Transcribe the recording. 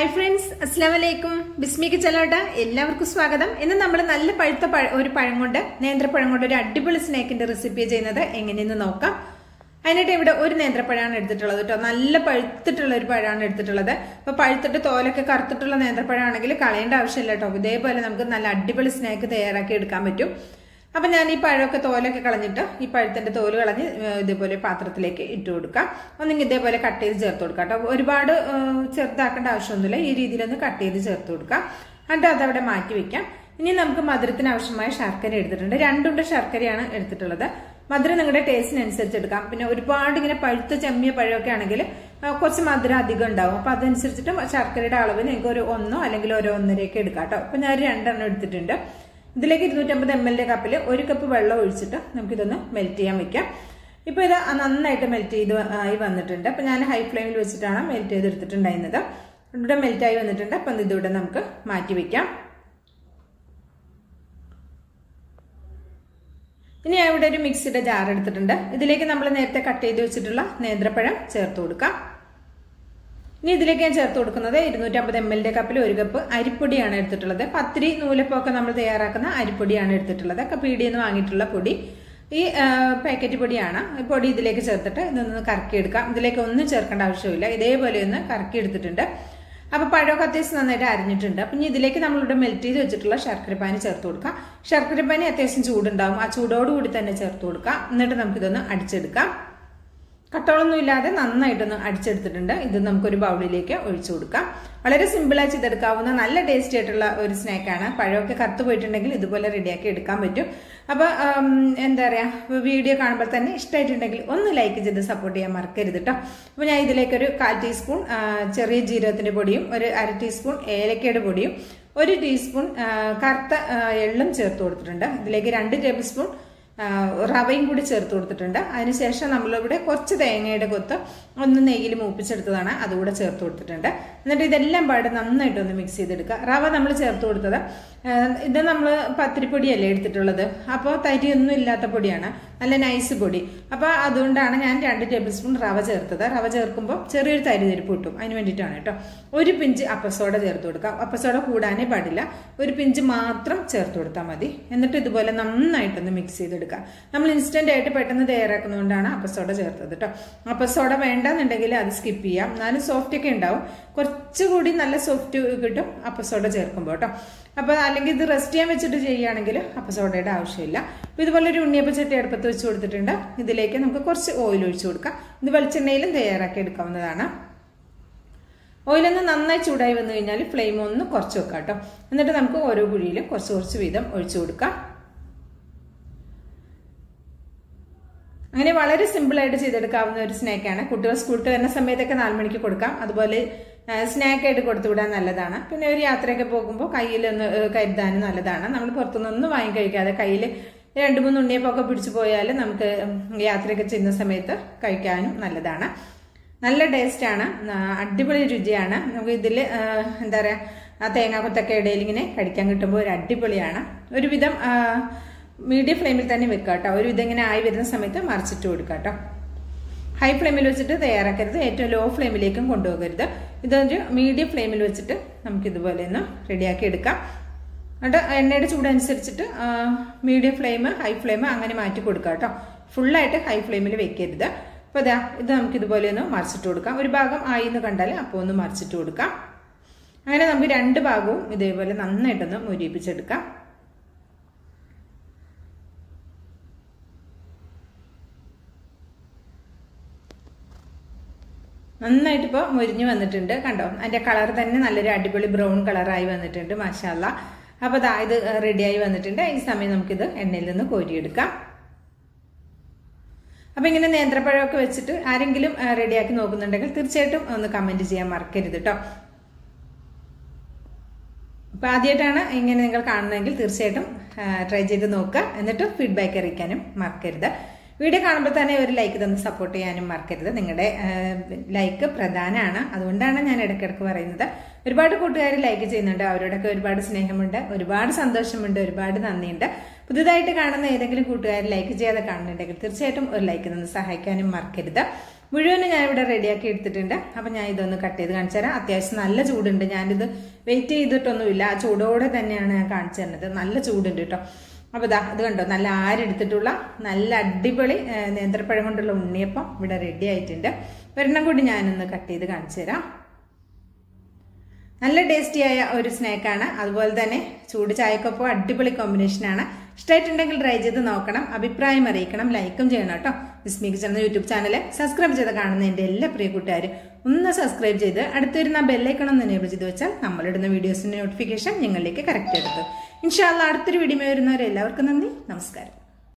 hi friends അസ്സാം വലൈക്കും ബിസ്മിക്ക് ചെലോട്ട എല്ലാവർക്കും സ്വാഗതം ഇന്ന് നമ്മൾ നല്ല പഴുത്ത പഴ- ഒരു പഴം കൊണ്ട് നേന്ത്രപ്പഴം കൊണ്ട് ഒരു അടിപൊളി സ്നാക്കിന്റെ റെസിപ്പി ചെയ്യുന്നത് എങ്ങനെയെന്ന് നോക്കാം അതിനായിട്ട് ഇവിടെ ഒരു നേന്ത്രപ്പഴമാണ് എടുത്തിട്ടുള്ളത് കേട്ടോ നല്ല പഴുത്തിട്ടുള്ള ഒരു പഴമാണ് എടുത്തിട്ടുള്ളത് അപ്പൊ പഴുത്തിട്ട് തോലൊക്കെ കറുത്തിട്ടുള്ള നേന്ത്രപ്പഴമാണെങ്കിൽ കളയേണ്ട ആവശ്യമില്ല കേട്ടോ ഇതേപോലെ നമുക്ക് നല്ല അടിപൊളി സ്നാക്ക് തയ്യാറാക്കി എടുക്കാൻ പറ്റും അപ്പൊ ഞാൻ ഈ പഴമൊക്കെ തോലൊക്കെ കളഞ്ഞിട്ട് ഈ പഴത്തിന്റെ തോല് കളഞ്ഞ് ഏഹ് ഇതേപോലെ പാത്രത്തിലേക്ക് ഇട്ട് കൊടുക്കാം ഒന്നെങ്കിൽ ഇതേപോലെ കട്ട് ചെയ്ത് ചേർത്ത് കൊടുക്കാം കേട്ടോ ഒരുപാട് ഏഹ് ചെറുതാക്കേണ്ട ആവശ്യമൊന്നുമില്ല ഈ രീതിയിലൊന്ന് കട്ട് ചെയ്ത് ചേർത്ത് കൊടുക്കാം എന്നിട്ട് അതവിടെ മാറ്റി വെക്കാം ഇനി നമുക്ക് മധുരത്തിന് ആവശ്യമായ ശർക്കര എടുത്തിട്ടുണ്ട് രണ്ടുണ്ട് ശർക്കരയാണ് എടുത്തിട്ടുള്ളത് മധുരം നിങ്ങളുടെ ടേസ്റ്റിനനുസരിച്ച് എടുക്കാം പിന്നെ ഒരുപാട് ഇങ്ങനെ പഴുത്ത ചെമ്മിയ പഴമൊക്കെ ആണെങ്കിൽ ആ, കുറച്ച് മധുരം അധികം ഉണ്ടാവും അപ്പൊ അതനുസരിച്ചിട്ട് ശർക്കരയുടെ അളവ് നിങ്ങൾക്ക് ഒരു ഒന്നോ അല്ലെങ്കിൽ ഒരു ഒന്നരയൊക്കെ എടുക്കാം കേട്ടോ അപ്പൊ ഞാൻ ഒരു രണ്ടെണ്ണം എടുത്തിട്ടുണ്ട് ഇതിലേക്ക് ഇരുന്നൂറ്റമ്പത് എം എല്ലിന്റെ കപ്പിൽ ഒരു കപ്പ് വെള്ളം ഒഴിച്ചിട്ട് നമുക്കിതൊന്ന് മെൽറ്റ് ചെയ്യാൻ വെക്കാം ഇപ്പൊ ഇത് നന്നായിട്ട് മെൽറ്റ് ചെയ്ത് ആയി വന്നിട്ടുണ്ട് അപ്പൊ ഞാൻ ഹൈ ഫ്ലെയിമിൽ വെച്ചിട്ടാണ് മെൽറ്റ് ചെയ്തെടുത്തിട്ടുണ്ടായിരുന്നത് ഇവിടെ മെൽറ്റ് ആയി വന്നിട്ടുണ്ട് അപ്പം ഇതിവിടെ നമുക്ക് മാറ്റി വെക്കാം ഇനി ഞാൻ ഇവിടെ ഒരു മിക്സിയുടെ ജാർ എടുത്തിട്ടുണ്ട് ഇതിലേക്ക് നമ്മൾ നേരത്തെ കട്ട് ചെയ്ത് വെച്ചിട്ടുള്ള നേന്ത്രപ്പഴം ചേർത്ത് കൊടുക്കാം ഇനി ഇതിലേക്ക് ഞാൻ ചേർത്ത് കൊടുക്കുന്നത് ഇരുന്നൂറ്റമ്പത് എം എല്ലിന്റെ കപ്പിൽ ഒരു കപ്പ് അരിപ്പൊടിയാണ് എടുത്തിട്ടുള്ളത് പത്തിരി നൂലപ്പൊക്കെ നമ്മൾ തയ്യാറാക്കുന്ന അരിപ്പൊടിയാണ് എടുത്തിട്ടുള്ളത് ഒക്കെ പീടിയിൽ നിന്ന് വാങ്ങിയിട്ടുള്ള പൊടി ഈ ആ, പാക്കറ്റ് പൊടിയാണ് ഈ പൊടി ഇതിലേക്ക് ചേർത്തിട്ട് ഇതൊന്ന് കറക്കിയെടുക്കാം ഇതിലേക്ക് ഒന്നും ചേർക്കേണ്ട ആവശ്യമില്ല ഇതേപോലെ ഒന്ന് കറക്കി എടുത്തിട്ടുണ്ട് അപ്പൊ പഴമൊക്കെ അത്യാവശ്യം നന്നായിട്ട് അരിഞ്ഞിട്ടുണ്ട് അപ്പൊ ഇനി ഇതിലേക്ക് നമ്മളിവിടെ മെൽറ്റ് ചെയ്ത് വെച്ചിട്ടുള്ള ശർക്കരപ്പാനി ചേർത്ത് കൊടുക്കാം ശർക്കരപ്പാനി അത്യാവശ്യം ചൂടുണ്ടാവും ആ ചൂടോടുകൂടി തന്നെ ചേർത്ത് കൊടുക്കാം എന്നിട്ട് നമുക്കിതൊന്ന് അടിച്ചെടുക്കാം കട്ടോളൊന്നും ഇല്ലാതെ നന്നായിട്ടൊന്ന് അടിച്ചെടുത്തിട്ടുണ്ട് ഇത് നമുക്കൊരു ബൗളിലേക്ക് ഒഴിച്ചു കൊടുക്കാം വളരെ സിമ്പിളായി ചെയ്തെടുക്കാവുന്ന നല്ല ടേസ്റ്റി ആയിട്ടുള്ള ഒരു സ്നാക്കാണ് പഴമൊക്കെ കത്ത് പോയിട്ടുണ്ടെങ്കിൽ ഇതുപോലെ റെഡിയാക്കി എടുക്കാൻ പറ്റും അപ്പൊ ആം, എന്താ പറയാ വീഡിയോ കാണുമ്പോൾ തന്നെ ഇഷ്ടമായിട്ടുണ്ടെങ്കിൽ ഒന്ന് ലൈക്ക് ചെയ്ത് സപ്പോർട്ട് ചെയ്യാൻ മറക്കരുത് കേട്ടോ അപ്പൊ ഞാൻ ഇതിലേക്ക് ഒരു കാൽ ടീസ്പൂൺ ആ, ചെറിയ ജീരകത്തിന്റെ പൊടിയും ഒരു അര ടീസ്പൂൺ ഏലക്കയുടെ പൊടിയും ഒരു ടീസ്പൂൺ ആ, കറുത്ത ആ, എള്ളും ചേർത്ത് കൊടുത്തിട്ടുണ്ട് ഇതിലേക്ക് രണ്ട് ടേബിൾ സ്പൂൺ ആ, റവയും കൂടി ചേർത്ത് കൊടുത്തിട്ടുണ്ട് അതിനുശേഷം നമ്മളിവിടെ കുറച്ച് തേങ്ങയുടെ കൊത്ത് ഒന്ന് നെയ്യിൽ മൂപ്പിച്ചെടുത്തതാണ് അതുകൂടെ ചേർത്ത് കൊടുത്തിട്ടുണ്ട് എന്നിട്ട് ഇതെല്ലാം പാട് നന്നായിട്ടൊന്ന് മിക്സ് ചെയ്തെടുക്കുക റവ നമ്മൾ ചേർത്ത് കൊടുത്തത് ആ, ഇത് നമ്മൾ പത്തിരിപ്പൊടിയല്ലേ എടുത്തിട്ടുള്ളത് അപ്പോൾ തരിയൊന്നും ഇല്ലാത്ത പൊടിയാണ് നല്ല നൈസ് പൊടി അപ്പോൾ അതുകൊണ്ടാണ് ഞാൻ രണ്ട് ടേബിൾ സ്പൂൺ റവ ചേർത്തത് റവ ചേർക്കുമ്പോൾ ചെറിയൊരു തരി തരിപ്പ് കിട്ടും അതിന് വേണ്ടിയിട്ടാണ് കേട്ടോ ഒരു പിഞ്ച് അപ്പസോഡ ചേർത്ത് കൊടുക്കാം അപ്പസോഡ കൂടാനേ പാടില്ല ഒരു പിഞ്ച് മാത്രം ചേർത്ത് കൊടുത്താൽ മതി എന്നിട്ട് ഇതുപോലെ നന്നായിട്ടൊന്ന് മിക്സ് ചെയ്തെടുക്കാം നമ്മൾ ഇൻസ്റ്റന്റ് ആയിട്ട് പെട്ടെന്ന് തയ്യാറാക്കുന്നതുകൊണ്ടാണ് അപ്പസോഡ ചേർത്തത് കേട്ടോ അപ്പസോഡ വേണ്ടെന്നുണ്ടെങ്കിൽ അത് സ്കിപ്പ് ചെയ്യാം എന്നാലും സോഫ്റ്റ് ഒക്കെ ഉണ്ടാവും കുറച്ചുകൂടി നല്ല സോഫ്റ്റ് കിട്ടും അപ്പസോഡ ചേർക്കുമ്പോൾ കേട്ടോ അപ്പോൾ അല്ലെങ്കിൽ ഇത് റെസ്റ്റ് ചെയ്യാൻ വെച്ചിട്ട് ചെയ്യുകയാണെങ്കിൽ അപ്പസോഡയുടെ ആവശ്യമില്ല അപ്പോൾ ഇതുപോലെ ഒരു ഉണ്ണിയപ്പ ചട്ടി അടുപ്പത്ത് വെച്ച് കൊടുത്തിട്ടുണ്ട് ഇതിലേക്ക് നമുക്ക് കുറച്ച് ഓയിൽ ഒഴിച്ചു കൊടുക്കാം ഇത് വെളിച്ചെണ്ണയിലും തയ്യാറാക്കി എടുക്കാവുന്നതാണ് ഓയിലൊന്ന് നന്നായി ചൂടായി വന്നു കഴിഞ്ഞാൽ ഫ്ലെയിം ഒന്ന് കുറച്ച് വെക്കാം കേട്ടോ എന്നിട്ട് നമുക്ക് ഓരോ കുഴിയിലും കുറച്ച് കുറച്ച് വീതം ഒഴിച്ചു കൊടുക്കാം അങ്ങനെ വളരെ സിമ്പിൾ ആയിട്ട് ചെയ്തെടുക്കാവുന്ന ഒരു സ്നാക്കാണ് കുട്ടികൾ സ്കൂളിൽ വരുന്ന സമയത്തൊക്കെ നാല് മണിക്ക് കൊടുക്കാം അതുപോലെ സ്നാക്ക് ആയിട്ട് കൊടുത്തു വിടാൻ നല്ലതാണ് പിന്നെ ഒരു യാത്രയൊക്കെ പോകുമ്പോൾ കയ്യിലൊന്ന് ഏഹ്, കരുതാനും നല്ലതാണ് നമ്മൾ പുറത്തുനിന്നൊന്നും വാങ്ങി കഴിക്കാതെ കയ്യിൽ രണ്ട് മൂന്ന് ഉണ്ണിയപ്പൊക്കെ പിടിച്ചു പോയാൽ നമുക്ക് ഉം, യാത്രയൊക്കെ ചെയ്യുന്ന സമയത്ത് കഴിക്കാനും നല്ലതാണ് നല്ല ടേസ്റ്റാണ് അടിപൊളി രുചിയാണ് നമുക്ക് ഇതിൽ എന്താ പറയുക ആ തേങ്ങാക്കൊത്തൊക്കെ ഇടയിൽ ഇങ്ങനെ കടിക്കാൻ കിട്ടുമ്പോൾ ഒരു അടിപൊളിയാണ് ഒരുവിധം ആ, മീഡിയം ഫ്ലെയിമിൽ തന്നെ വെക്കുക കേട്ടോ ഒരു ഇതിങ്ങനെ ആയി വരുന്ന സമയത്ത് മറിച്ചിട്ട് കൊടുക്കുക കേട്ടോ ഹൈ ഫ്ലെയിമിൽ വെച്ചിട്ട് തയ്യാറാക്കരുത് ഏറ്റവും ലോ ഫ്ലെയിമിലേക്കും കൊണ്ടുപോകരുത് ഇതൊരു മീഡിയം ഫ്ലെയിമിൽ വെച്ചിട്ട് നമുക്ക് ഇതുപോലെ ഒന്ന് റെഡിയാക്കി എടുക്കാം എന്നിട്ട് എണ്ണയുടെ ചൂടനുസരിച്ചിട്ട് മീഡിയം ഫ്ലെയിം ഹൈ ഫ്ലെയിം അങ്ങനെ മാറ്റി കൊടുക്കുക കേട്ടോ ഫുള്ളായിട്ട് ഹൈ ഫ്ലെയിമിൽ വെക്കരുത് അപ്പോൾ ഇതാ ഇത് നമുക്ക് ഇതുപോലെ ഒന്ന് മറിച്ചിട്ട് കൊടുക്കാം ഒരു ഭാഗം ആയി എന്ന് കണ്ടാൽ അപ്പോൾ ഒന്ന് മറിച്ചിട്ട് കൊടുക്കാം അങ്ങനെ നമുക്ക് രണ്ട് ഭാഗവും ഇതേപോലെ നന്നായിട്ടൊന്ന് മുരിപ്പിച്ചെടുക്കാം നന്നായിട്ട് ഇപ്പോൾ മുരിഞ്ഞു വന്നിട്ടുണ്ട് കണ്ടോ അതിന്റെ കളർ തന്നെ നല്ലൊരു അടിപൊളി ബ്രൗൺ കളറായി വന്നിട്ടുണ്ട് മാഷാല്ല അപ്പോൾ ദാ ഇത് റെഡിയായി വന്നിട്ടുണ്ട് ഈ സമയം നമുക്കിത് എണ്ണയിൽ നിന്ന് കോരിയെടുക്കാം അപ്പൊ ഇങ്ങനെ നേന്ത്രപ്പഴമൊക്കെ വെച്ചിട്ട് ആരെങ്കിലും റെഡിയാക്കി നോക്കുന്നുണ്ടെങ്കിൽ തീർച്ചയായിട്ടും ഒന്ന് കമന്റ് ചെയ്യാൻ മറക്കരുത് കേട്ടോ അപ്പൊ ആദ്യമായിട്ടാണ് ഇങ്ങനെ നിങ്ങൾ കാണുന്നതെങ്കിൽ തീർച്ചയായിട്ടും ട്രൈ ചെയ്ത് നോക്കുക എന്നിട്ട് ഫീഡ്ബാക്ക് അറിയിക്കാനും മറക്കരുത് വീഡിയോ കാണുമ്പോൾ തന്നെ ഒരു ലൈക്ക് തന്ന് സപ്പോർട്ട് ചെയ്യാനും മറക്കരുത് നിങ്ങളുടെ ലൈക്ക് പ്രധാനമാണ് അതുകൊണ്ടാണ് ഞാൻ ഇടയ്ക്കിടയ്ക്ക് പറയുന്നത് ഒരുപാട് കൂട്ടുകാർ ലൈക്ക് ചെയ്യുന്നുണ്ട് അവരോടൊക്കെ ഒരുപാട് സ്നേഹമുണ്ട് ഒരുപാട് സന്തോഷമുണ്ട് ഒരുപാട് നന്ദിയുണ്ട് പുതുതായിട്ട് കാണുന്ന ഏതെങ്കിലും കൂട്ടുകാർ ലൈക്ക് ചെയ്യാതെ കാണുന്നുണ്ടെങ്കിൽ തീർച്ചയായിട്ടും ഒരു ലൈക്ക് തന്ന് സഹായിക്കാനും മറക്കരുത് മുഴുവനും ഞാൻ ഇവിടെ റെഡിയാക്കി എടുത്തിട്ടുണ്ട് അപ്പം ഞാൻ ഇതൊന്ന് കട്ട് ചെയ്ത് കാണിച്ചു തരാം അത്യാവശ്യം നല്ല ചൂടുണ്ട് ഞാനിത് വെയിറ്റ് ചെയ്തിട്ടൊന്നുമില്ല ആ ചൂടോടെ തന്നെയാണ് ഞാൻ കാണിച്ചു തരുന്നത് നല്ല ചൂടുണ്ട് കേട്ടോ അപ്പോൾ ഇതാ ഇത് കണ്ടോ നല്ല ആരെടുത്തിട്ടുള്ള നല്ല അടിപൊളി ഏ, നേന്ത്രപ്പഴം കൊണ്ടുള്ള ഉണ്ണിയപ്പം ഇവിടെ റെഡി ആയിട്ടുണ്ട് ഒരെണ്ണം കൂടി ഞാനൊന്ന് കട്ട് ചെയ്ത് കാണിച്ചു തരാം നല്ല ടേസ്റ്റിയായ ഒരു സ്നാക്കാണ് അതുപോലെ തന്നെ ചൂട് ചായക്കൊപ്പം അടിപൊളി കോമ്പിനേഷനാണ് ഇഷ്ടമായിട്ടുണ്ടെങ്കിൽ ട്രൈ ചെയ്ത് നോക്കണം അഭിപ്രായം അറിയിക്കണം ലൈക്കും ചെയ്യണം കേട്ടോ വിസ്മി കിച്ചൺ എന്ന യൂട്യൂബ് ചാനൽ സബ്സ്ക്രൈബ് ചെയ്ത് കാണുന്ന എൻ്റെ എല്ലാ പ്രിയ കൂട്ടുകാരും ഒന്ന് സബ്സ്ക്രൈബ് ചെയ്ത് അടുത്തുവരുന്ന ബെല്ലൈക്കണം ഒന്ന് എനേബിൾ ചെയ്ത് വെച്ചാൽ നമ്മളിടുന്ന വീഡിയോസിൻ്റെ നോട്ടിഫിക്കേഷൻ നിങ്ങളിലേക്ക് കറക്റ്റ് എടുത്ത് ഇൻഷാല്ല അടുത്തൊരു വീഡിയോ വരുന്നവരെല്ലാവർക്കും നന്ദി നമസ്കാരം